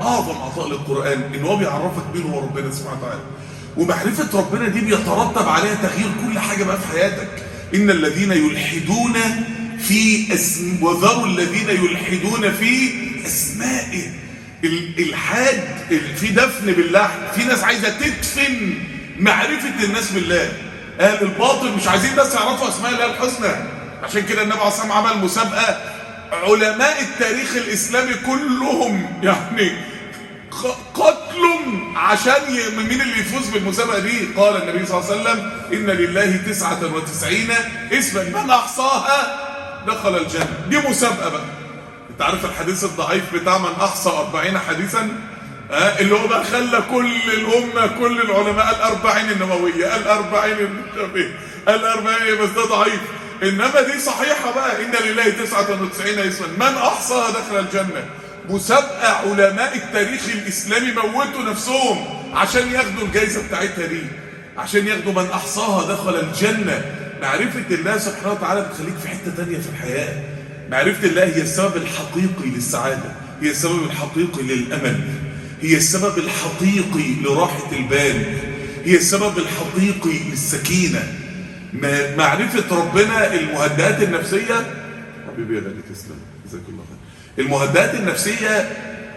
اعظم عطاء للقران ان هو بيعرفك مين هو ربنا سبحانه وتعالى ومعرفه ربنا دي بيترتب عليها تغيير كل حاجه بقى في حياتك ان الذين يلحدون في اسم وذروا الذين يلحدون في اسمائه الالحاد في دفن بالله في ناس عايزه تدفن معرفه الناس بالله اهل الباطل مش عايزين بس يعرفوا اسماء الله الحسنى عشان كده النبي عليه الصلاه والسلام عمل مسابقه علماء التاريخ الاسلامي كلهم يعني قتل عشان ي... مين اللي يفوز بالمسابقه دي قال النبي صلى الله عليه وسلم ان لله 99 اسما من احصاها دخل الجنه دي مسابقه بقى انت عارف الحديث الضعيف بتاع من احصى 40 حديثا آه اللي هو بقى خلى كل الامه كل العلماء الاربعين النوويه الاربعين النبويه الاربعين بس ده ضعيف انما دي صحيحه بقى ان لله 99 اسما من احصاها دخل الجنه مسابقه علماء التاريخ الاسلامي موتوا نفسهم عشان ياخدوا الجائزه بتاعتها دي عشان ياخدوا من احصاها دخل الجنه معرفه الله سبحانه وتعالى بتخليك في حته تانية في الحياه معرفه الله هي السبب الحقيقي للسعاده هي السبب الحقيقي للامل هي السبب الحقيقي لراحه البال هي السبب الحقيقي للسكينه معرفه ربنا المهدئات النفسيه حبيبي يا غالي تسلم جزاك الله خير المهدئات النفسية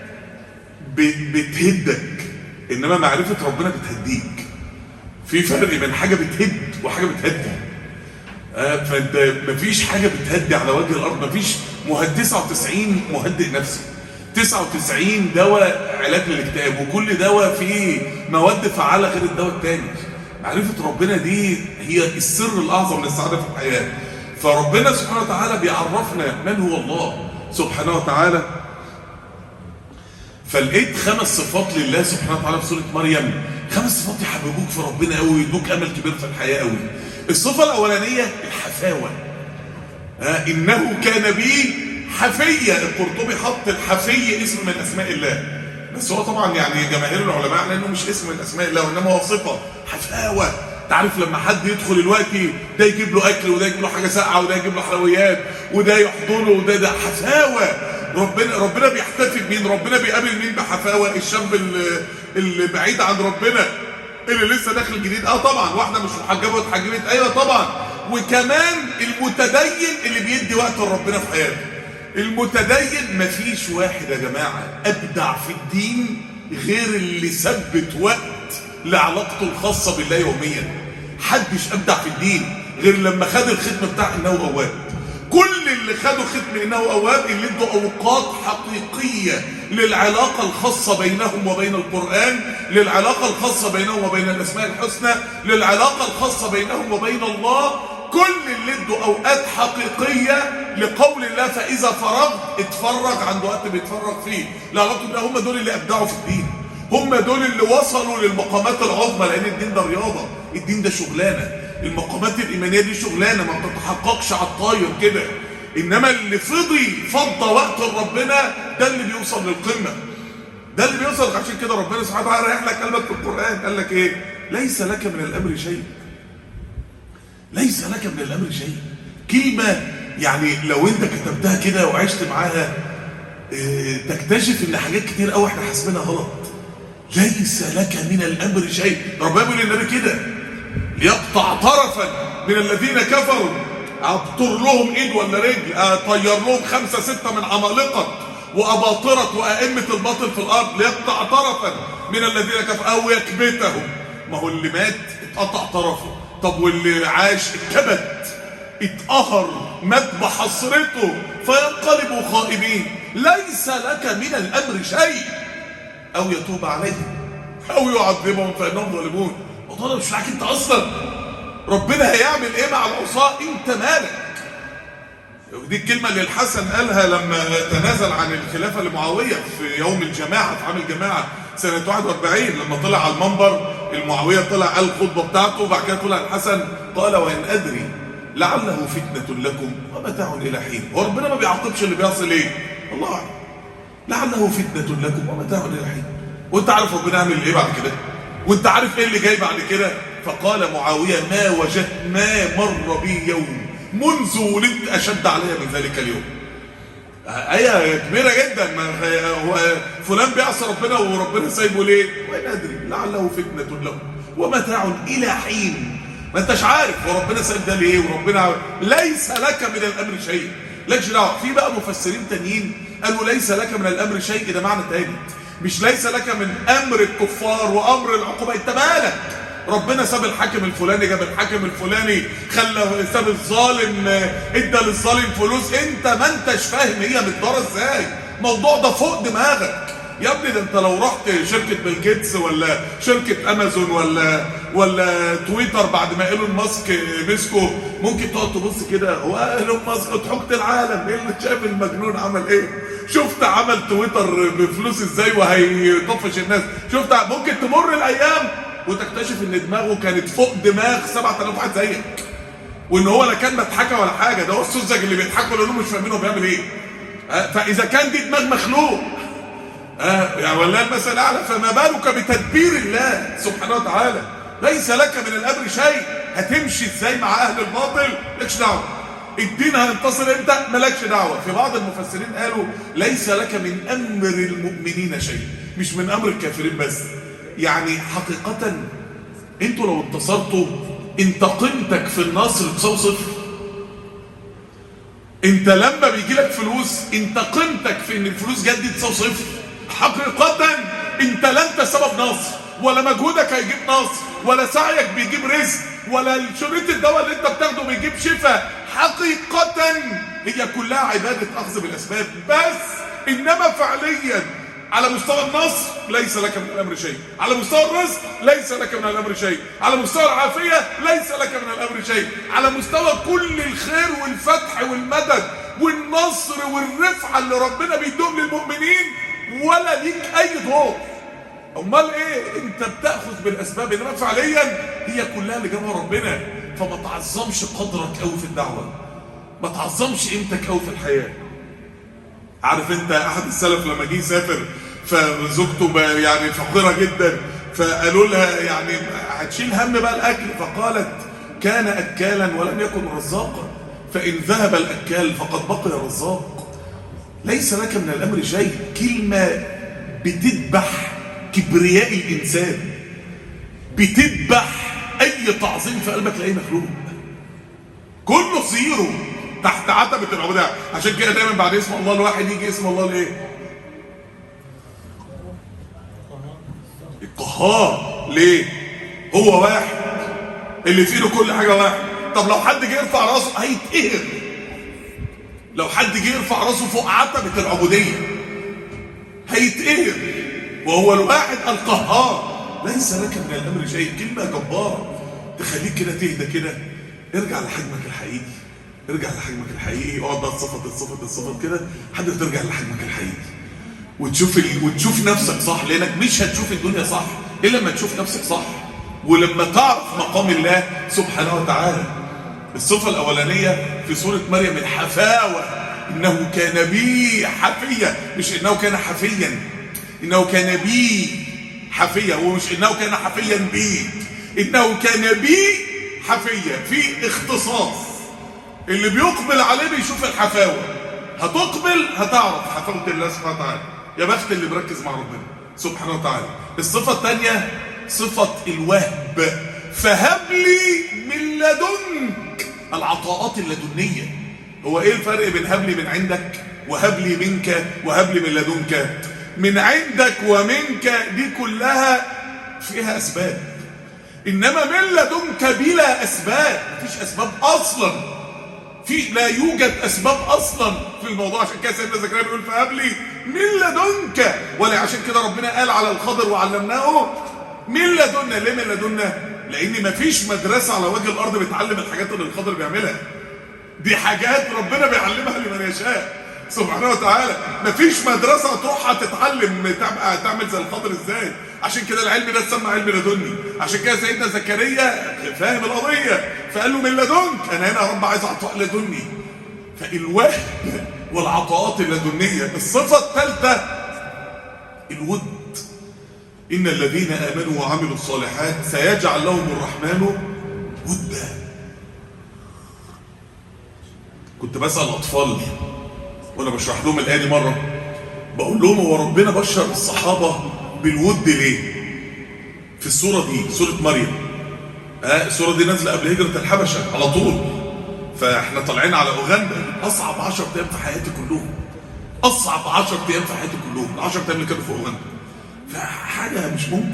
بتهدك إنما معرفة ربنا بتهديك في فرق بين حاجة بتهد وحاجة بتهدي آه فانت مفيش حاجة بتهدي على وجه الأرض مفيش مهد 99 مهدئ نفسي 99 دواء علاج للاكتئاب وكل دواء فيه مواد فعالة غير الدواء التاني معرفة ربنا دي هي السر الأعظم للسعادة في الحياة فربنا سبحانه وتعالى بيعرفنا من هو الله سبحانه وتعالى فلقيت خمس صفات لله سبحانه وتعالى في سورة مريم خمس صفات يحببوك في ربنا قوي ويدوك امل كبير في الحياة قوي الصفة الاولانية الحفاوة آه انه كان بي حفية القرطبي حط الحفي اسم من اسماء الله بس هو طبعا يعني جماهير العلماء على انه مش اسم من اسماء الله وانما هو صفة حفاوة تعرف لما حد يدخل الوقت ده يجيب له اكل وده يجيب له حاجه ساقعه وده يجيب له حلويات وده يحضنه وده ده حفاوه ربنا ربنا بيحتفل مين ربنا بيقابل مين بحفاوه الشاب اللي, اللي بعيد عن ربنا اللي لسه داخل جديد اه طبعا واحده مش محجبه واتحجبت ايوه طبعا وكمان المتدين اللي بيدي وقت لربنا في حياته المتدين مفيش واحد يا جماعه ابدع في الدين غير اللي ثبت وقت لعلاقته الخاصة بالله يوميا حدش أبدع في الدين غير لما خد الختم بتاع إنه أواب كل اللي خدوا ختم إنه أواب اللي ادوا أوقات حقيقية للعلاقة الخاصة بينهم وبين القرآن للعلاقة الخاصة بينهم وبين الأسماء الحسنى للعلاقة الخاصة بينهم وبين الله كل اللي ادوا أوقات حقيقية لقول الله فإذا فرغت اتفرج عند وقت بيتفرج فيه العلاقة ده هم دول اللي أبدعوا في الدين هم دول اللي وصلوا للمقامات العظمى لان الدين ده رياضه الدين ده شغلانه المقامات الايمانيه دي شغلانه ما بتتحققش على الطاير كده انما اللي فضي فضى وقت لربنا ده اللي بيوصل للقمه ده اللي بيوصل عشان كده ربنا سبحانه وتعالى رايح لك قلبك في القران قال لك ايه ليس لك من الامر شيء ليس لك من الامر شيء كلمه يعني لو انت كتبتها كده وعشت معاها اه تكتشف ان حاجات كتير قوي احنا حاسبينها غلط ليس لك من الامر شيء ربنا بيقول للنبي كده ليقطع طرفا من الذين كفروا ابطر لهم ايد ولا رجل اطير لهم خمسه سته من عمالقه واباطره وائمه الباطل في الارض ليقطع طرفا من الذين كفروا او يكبتهم ما هو اللي مات اتقطع طرفه طب واللي عاش اتكبت اتقهر مات بحسرته فينقلبوا خائبين ليس لك من الامر شيء او يتوب عليهم او يعذبهم فانهم ظالمون وطالب مش معاك انت اصلا ربنا هيعمل ايه مع العصاة انت مالك دي الكلمة اللي الحسن قالها لما تنازل عن الخلافة لمعاوية في يوم الجماعة في عام الجماعة سنة 41 لما طلع على المنبر المعاوية طلع قال الخطبة بتاعته وبعد كده طلع الحسن قال وإن أدري لعله فتنة لكم ومتاع إلى حين وربنا ما بيعاقبش اللي بيصل ايه الله أعلم لعله فتنة لكم ومتاع إلى حين وانت عارف ربنا يعمل ايه بعد كده وانت عارف ايه اللي جاي بعد كده فقال معاوية ما وجدت ما مر بي يوم منذ ولدت أشد علي من ذلك اليوم آية كبيرة جدا ما هو فلان بيعصي ربنا وربنا سايبه ليه؟ وين أدري لعله فتنة له ومتاع إلى حين ما انتش عارف وربنا سايب ده ليه وربنا ليس لك من الأمر شيء لكش دعوة في بقى مفسرين تانيين قالوا ليس لك من الأمر شيء ده معنى تاني مش ليس لك من أمر الكفار وأمر العقوبة انت مالك ربنا ساب الحاكم الفلاني جاب الحاكم الفلاني خلى ساب الظالم ادى للظالم فلوس انت ما انتش فاهم هي متدارة ازاي الموضوع ده فوق دماغك يا ابني ده انت لو رحت شركة بيل جيتس ولا شركة امازون ولا ولا تويتر بعد ما ايلون ماسك مسكه ممكن تقعد تبص كده هو ايلون ماسك ضحكة العالم ايه اللي شايف المجنون عمل ايه شفت عمل تويتر بفلوس ازاي وهيطفش الناس شفت ممكن تمر الايام وتكتشف ان دماغه كانت فوق دماغ 7000 واحد زيك وان هو لا كان مضحكه ولا حاجه ده هو السذج اللي بيضحكوا لانهم مش فاهمين هو بيعمل ايه فاذا كان دي دماغ مخلوق آه يعني والله المثل الاعلى فما بالك بتدبير الله سبحانه وتعالى ليس لك من الامر شيء هتمشي ازاي مع اهل الباطل مالكش دعوه الدين هينتصر امتى مالكش دعوه في بعض المفسرين قالوا ليس لك من امر المؤمنين شيء مش من امر الكافرين بس يعني حقيقة انتوا لو انتصرتوا انت قيمتك في النصر تساوي صفر انت لما بيجي لك فلوس انت قيمتك في ان الفلوس جت دي تساوي صفر حقيقة انت لا انت سبب نصر ولا مجهودك هيجيب نصر ولا سعيك بيجيب رزق ولا شريط الدواء اللي انت بتاخده بيجيب شفاء حقيقة هي كلها عبادة اخذ بالاسباب بس انما فعليا على مستوى النصر ليس لك من الامر شيء على مستوى الرزق ليس لك من الامر شيء على مستوى العافيه ليس لك من الامر شيء على مستوى كل الخير والفتح والمدد والنصر والرفعه اللي ربنا بيدوم للمؤمنين ولا ليك اي دور امال ايه انت بتاخذ بالاسباب انما فعليا هي كلها اللي جابها ربنا فما تعظمش قدرك قوي في الدعوه ما تعظمش قيمتك قوي في الحياه عارف انت احد السلف لما جه يسافر فزوجته يعني فقيره جدا فقالوا لها يعني هتشيل هم بقى الاكل فقالت كان اكالا ولم يكن رزاقا فان ذهب الاكال فقد بقي الرزاق ليس لك من الامر شيء كلمه بتذبح كبرياء الانسان بتذبح اي تعظيم في قلبك لاي مخلوق كله زيرو تحت عتبة العبودية عشان كده دايما بعد اسم الله الواحد يجي اسم الله الايه القهار ليه هو واحد اللي في ايده كل حاجة واحد طب لو حد جه يرفع راسه هيتقهر لو حد جه يرفع راسه فوق عتبة العبودية هيتقهر وهو الواحد القهار ليس لك من الامر شيء كلمة جبارة تخليك كده تهدى كده ارجع لحجمك الحقيقي ارجع لحجمك الحقيقي اقعد بقى تصفط تصفط تصفط كده لحد ما ترجع لحجمك الحقيقي وتشوف ال... وتشوف نفسك صح لانك مش هتشوف الدنيا صح الا لما تشوف نفسك صح ولما تعرف مقام الله سبحانه وتعالى الصفه الاولانيه في سوره مريم الحفاوه انه كان بي حفيا مش انه كان حفيا انه كان بي حفيا ومش انه كان حفيا بي انه كان بي حفيا في اختصاص اللي بيقبل عليه بيشوف الحفاوة هتقبل هتعرف حفاوة الله سبحانه وتعالى يا بخت اللي مركز مع ربنا سبحانه وتعالى الصفة الثانية صفة الوهب فهب لي من لدنك العطاءات اللدنية هو ايه الفرق بين هب لي من عندك وهب لي منك وهب لي من لدنك من عندك ومنك دي كلها فيها اسباب انما من لدنك بلا اسباب مفيش اسباب اصلا في لا يوجد اسباب اصلا في الموضوع عشان كده سيدنا زكريا بيقول فهب لي من لدنك ولا عشان كده ربنا قال على الخضر وعلمناه من لدنا ليه من لدنا لان مفيش مدرسه على وجه الارض بتعلم الحاجات اللي الخضر بيعملها دي حاجات ربنا بيعلمها لمن يشاء سبحانه وتعالى مفيش مدرسه تروحها تتعلم تعمل زي الخضر ازاي عشان كده العلم ده اتسمى علم لدني عشان كده سيدنا زكريا فاهم القضيه فقال له من لدنك انا هنا يا رب عايز عطاء لدني فالوهب والعطاءات اللدنيه الصفه الثالثه الود ان الذين امنوا وعملوا الصالحات سيجعل لهم الرحمن ودا كنت بسال اطفال وانا بشرح لهم الايه دي مره بقول لهم هو ربنا بشر الصحابه بالود ليه في السوره دي سوره مريم ها السوره دي نازله قبل هجره الحبشه على طول فاحنا طالعين على اوغندا اصعب 10 ايام في حياتي كلهم اصعب 10 ايام في حياتي كلهم ال 10 ايام اللي كانوا في اوغندا فحاجه مش ممكن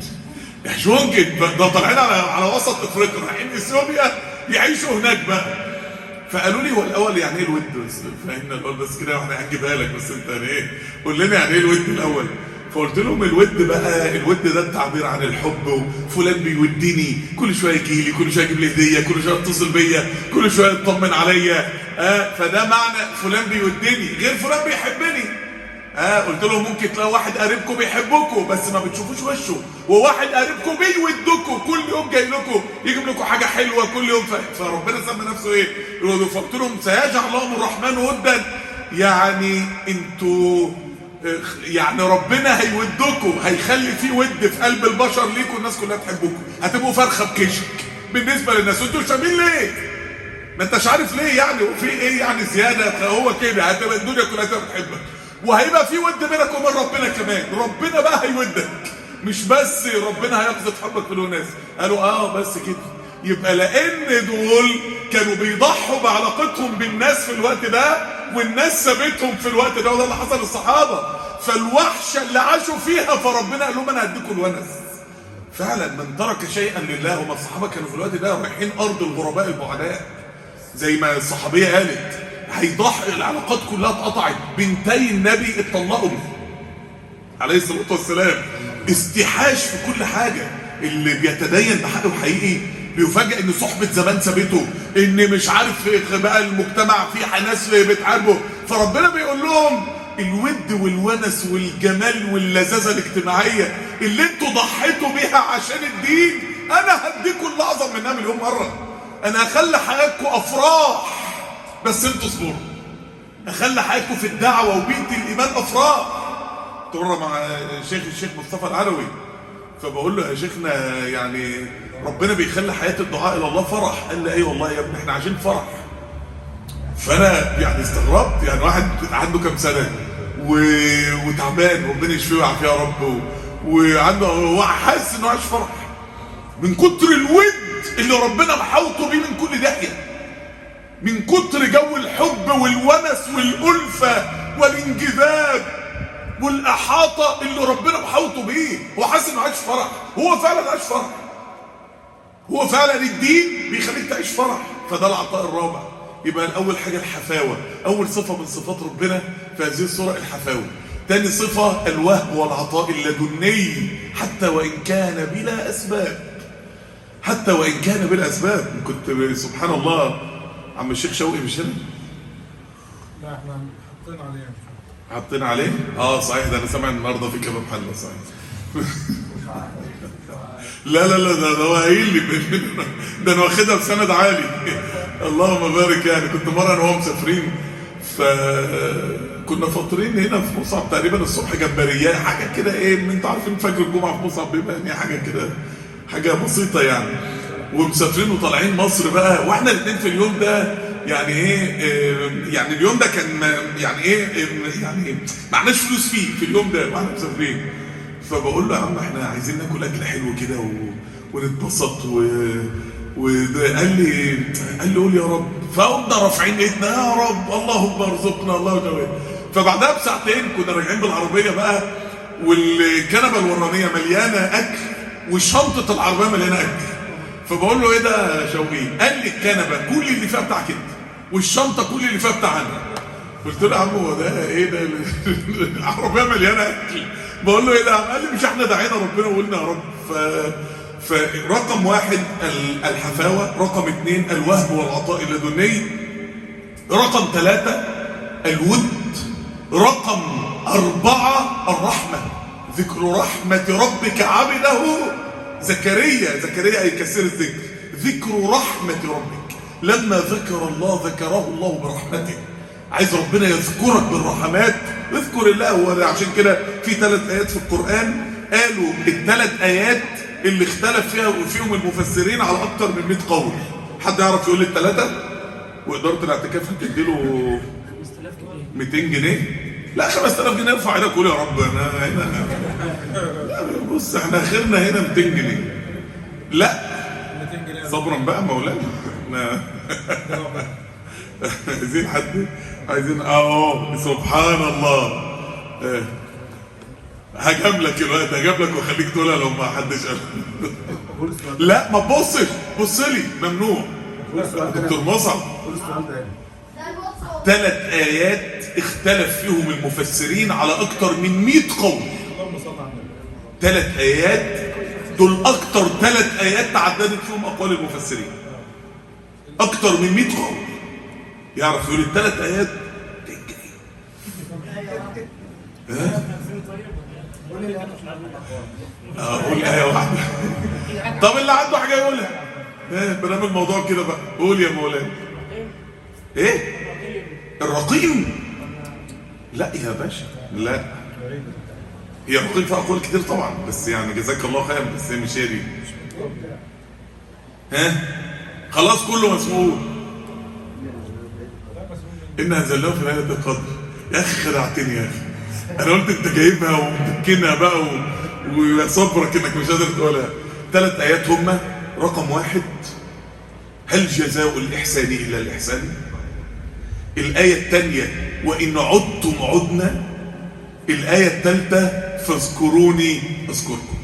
مش ممكن ده طالعين على على وسط افريقيا رايحين اثيوبيا يعيشوا هناك بقى فقالوا لي هو الاول يعني ايه الود بس فهمنا الاول بس كده واحنا هنجيبها لك بس انت يعني ايه قول لنا يعني ايه الود الاول فقلت لهم الود بقى الود ده التعبير عن الحب وفلان بيودني كل شويه يجي لي كل شويه يجيب لي هديه كل شويه يتصل بيا كل شويه يطمن عليا آه فده معنى فلان بيودني غير فلان بيحبني اه قلت لهم ممكن تلاقوا واحد قريبكم بيحبكم بس ما بتشوفوش وشه وواحد قريبكم بيودكم كل يوم جاي لكم يجيب لكم حاجه حلوه كل يوم ف- فربنا سمى نفسه ايه فقلت لهم سيجعل لهم الرحمن ودا يعني انتوا آه، يعني ربنا هيودكم هيخلي في ود في قلب البشر ليكم الناس كلها تحبكم هتبقوا فرخه بكشك بالنسبه للناس انتوا شامين ليه ما انتش عارف ليه يعني وفي ايه يعني زياده هو كده هتبقى الدنيا كلها تبقى بتحبك وهيبقى في ود بينك وبين ربنا كمان ربنا بقى هيودك مش بس ربنا هيقذف حبك في الناس قالوا اه بس كده يبقى لان دول كانوا بيضحوا بعلاقتهم بالناس في الوقت ده والناس سابتهم في الوقت ده وده اللي حصل للصحابه فالوحشه اللي عاشوا فيها فربنا قال لهم انا هديكم الونس فعلا من ترك شيئا لله هم الصحابه كانوا في الوقت ده رايحين ارض الغرباء البعداء زي ما الصحابيه قالت هيضحي العلاقات كلها اتقطعت بنتي النبي اتطلقوا عليه الصلاه والسلام استحاش في كل حاجه اللي بيتدين بحقه حقيقي بيفاجئ ان صحبه زمان سابته ان مش عارف بقى المجتمع فيه ناس بتحاربه فربنا بيقول لهم الود والونس والجمال واللذاذه الاجتماعيه اللي انتوا ضحيتوا بيها عشان الدين انا هديكم اللي اعظم منها مليون مره انا هخلي حياتكم افراح بس انتوا اصبروا اخلي حياتكم في الدعوه وبيئه الايمان افراح كنت مره مع الشيخ الشيخ مصطفى العلوي فبقول له يا شيخنا يعني ربنا بيخلي حياه الدعاء الى الله فرح قال لي ايه والله يا ابني احنا عايشين فرح فانا يعني استغربت يعني واحد عنده كام سنه و... وتعبان ربنا يشفيه ويعافيه يا رب و... وعنده هو حاسس انه عايش فرح من كتر الود اللي ربنا محاوطه بيه من كل داهيه من كتر جو الحب والونس والألفة والانجذاب والإحاطة اللي ربنا محاوطه بيه هو حاسس انه عايش فرح هو فعلا عايش فرح هو فعلا الدين بيخليك تعيش فرح فده العطاء الرابع يبقى الأول حاجة الحفاوة أول صفة من صفات ربنا في هذه الصورة الحفاوة تاني صفة الوهب والعطاء اللدني حتى وإن كان بلا أسباب حتى وإن كان بلا أسباب كنت سبحان الله عم الشيخ شوقي مش هنا لا احنا حاطين عليه حاطين عليه اه صحيح ده انا سامع النهارده في كباب حله صحيح لا لا لا ده ده هو قايل لي ده انا واخدها بسند عالي اللهم بارك يعني كنت مره انا وهو مسافرين فكنا فاطرين هنا في مصعب تقريبا الصبح جمبريات حاجه كده ايه من انتوا عارفين فجر الجمعه في مصعب بيبقى يعني حاجه كده حاجه بسيطه يعني ومسافرين وطالعين مصر بقى واحنا الاثنين في اليوم ده يعني ايه آه، يعني اليوم ده كان ما- يعني ايه آه، يعني معناش فلوس فيه في اليوم ده واحنا مسافرين فبقول له يا عم احنا عايزين ناكل اكل حلو كده و... ونتبسط و... وقال لي قال لي قول يا رب فقمنا رافعين ايدنا يا رب اللهم ارزقنا الله جواد فبعدها بساعتين كنا راجعين بالعربيه بقى والكنبه الورانيه مليانه اكل وشنطه العربيه مليانه اكل فبقول له ايه ده يا شوقي قال لي الكنبه كل اللي فيها بتاعك انت والشنطه كل اللي فيها بتاعنا قلت له يا عم هو ده ايه ده العربيه مليانه اكل بقول له ايه ده يا عم؟ قال لي مش احنا دعينا ربنا وقلنا يا رب ف فرقم واحد ال- الحفاوه رقم اثنين الوهب والعطاء اللدني رقم ثلاثة الود رقم أربعة الرحمة ذكر رحمة ربك عبده زكريا زكريا أي كثير الذكر ذكر رحمة ربك لما ذكر الله ذكره الله برحمته عايز ربنا يذكرك بالرحمات اذكر الله هو عشان كده في ثلاث آيات في القرآن قالوا الثلاث آيات اللي اختلف فيها فيهم المفسرين على أكتر من 100 قول حد يعرف يقول لي الثلاثة؟ وإدارة الاعتكاف هتديله 5000 جنيه 200 جنيه لا 5000 جنيه ارفع ايدك قول يا رب انا هنا لا بص احنا اخرنا هنا 200 جنيه لا 200 جنيه صبرا بقى مولانا احنا عايزين حد عايزين اهو سبحان الله اه. هجاملك الوقت هجاملك واخليك تقولها لو ما حدش قال لا ما تبصش بص لي ممنوع دكتور مصعب ثلاث ايات اختلف فيهم المفسرين على اكتر من 100 قول اللهم صل على النبي ثلاث ايات دول اكتر ثلاث ايات تعددت فيهم اقوال المفسرين اكتر من 100 قول يعرف يقول الثلاث ايات ها؟ اقول ايه واحده طب اللي عنده حاجه يقولها ايه بنعمل الموضوع كده بقى قول يا مولانا ايه الرقيم لا يا باشا لا هي الرقيم فيها اقوال كتير طبعا بس يعني جزاك الله خير بس هي مش هي دي ها خلاص كله مسموع إن أنزلناه في ليلة القدر يا أخي خدعتني يا أخي أنا قلت أنت جايبها ومتكنها بقى و... وصبرك إنك مش قادر تقولها ثلاث آيات هما رقم واحد هل جزاء الإحسان إلا الإحسان الآية الثانية وإن عدتم عدنا الآية الثالثة فاذكروني أذكركم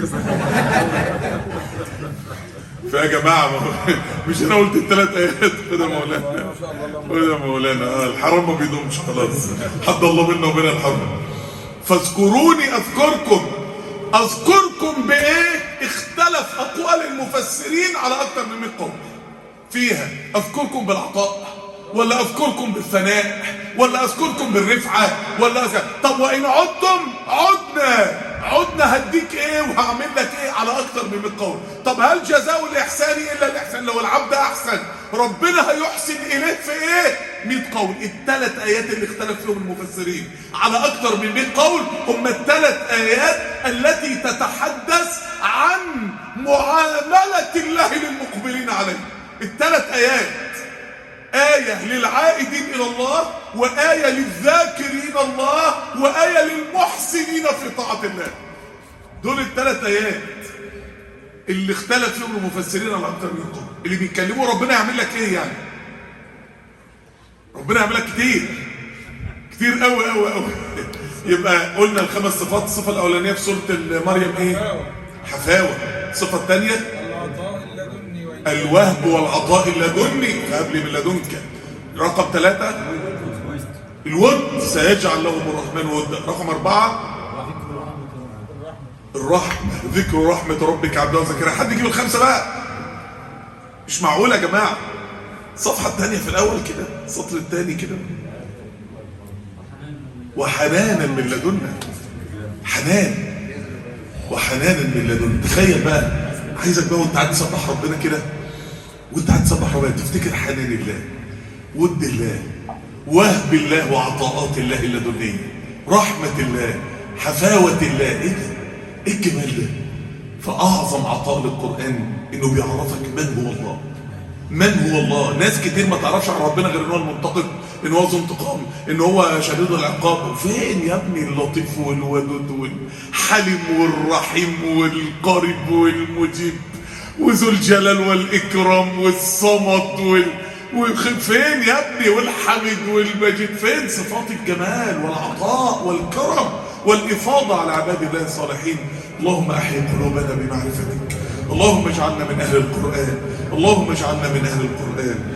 فيا جماعة ما هو- مش أنا قلت الثلاث آيات كده يا مولانا كده يا مولانا آه الحرام ما بيدومش خلاص حد الله بينا وبين الحرام فاذكروني أذكركم أذكركم بإيه اختلف أقوال المفسرين على أكثر من 100 قول فيها أذكركم بالعطاء ولا أذكركم بالثناء ولا أذكركم بالرفعة ولا أذكر طب وإن عدتم عدنا عدنا هديك ايه وهعمل لك ايه على اكتر من 100 قول طب هل جزاء الاحسان الا الاحسان لو العبد احسن ربنا هيحسن اليه في ايه 100 قول الثلاث ايات اللي اختلف فيهم المفسرين على اكتر من 100 قول هم الثلاث ايات التي تتحدث عن معامله الله للمقبلين عليه الثلاث ايات آية للعائدين إلى الله وآية للذاكرين الله وآية للمحسنين في طاعة الله دول الثلاث آيات اللي اختلف فيهم المفسرين على أكتر من قول اللي بيتكلموا ربنا يعمل لك إيه يعني ربنا يعمل لك كتير كتير قوي قوي قوي يبقى قلنا الخمس صفات الصفة الأولانية في سورة مريم إيه حفاوة الصفة الثانية العطاء اللدني وإن الوهب والعطاء اللدني فهب لي من لدنك رقم ثلاثة الود سيجعل لهم الرحمن ودا رقم أربعة الرحمة ذكر رحمة ربك عبده وزكريا حد يجيب الخمسة بقى مش معقولة يا جماعة الصفحة الثانية في الأول كده السطر الثاني كده وحنانا من لدنا حنان وحنانا من لدنا تخيل بقى عايزك بقى وانت قاعد تسبح ربنا كده وانت قاعد تسبح ربنا تفتكر حنان الله ود الله وهب الله وعطاءات الله اللدنيه رحمه الله حفاوه الله ايه ده ايه الجمال ده فاعظم عطاء للقران انه بيعرفك من هو الله من هو الله ناس كتير ما تعرفش عن ربنا غير ان هو المنتقم ان هو ذو انتقام ان هو شديد العقاب فين يا ابني اللطيف والودود والحليم والرحيم والقريب والمجيب وذو الجلال والاكرام والصمد وال وفين يا ابني والحمد والمجيد فين صفات الجمال والعطاء والكرم والإفاضة على عباد الله الصالحين اللهم أحيي قلوبنا بمعرفتك اللهم اجعلنا من أهل القرآن اللهم اجعلنا من أهل القرآن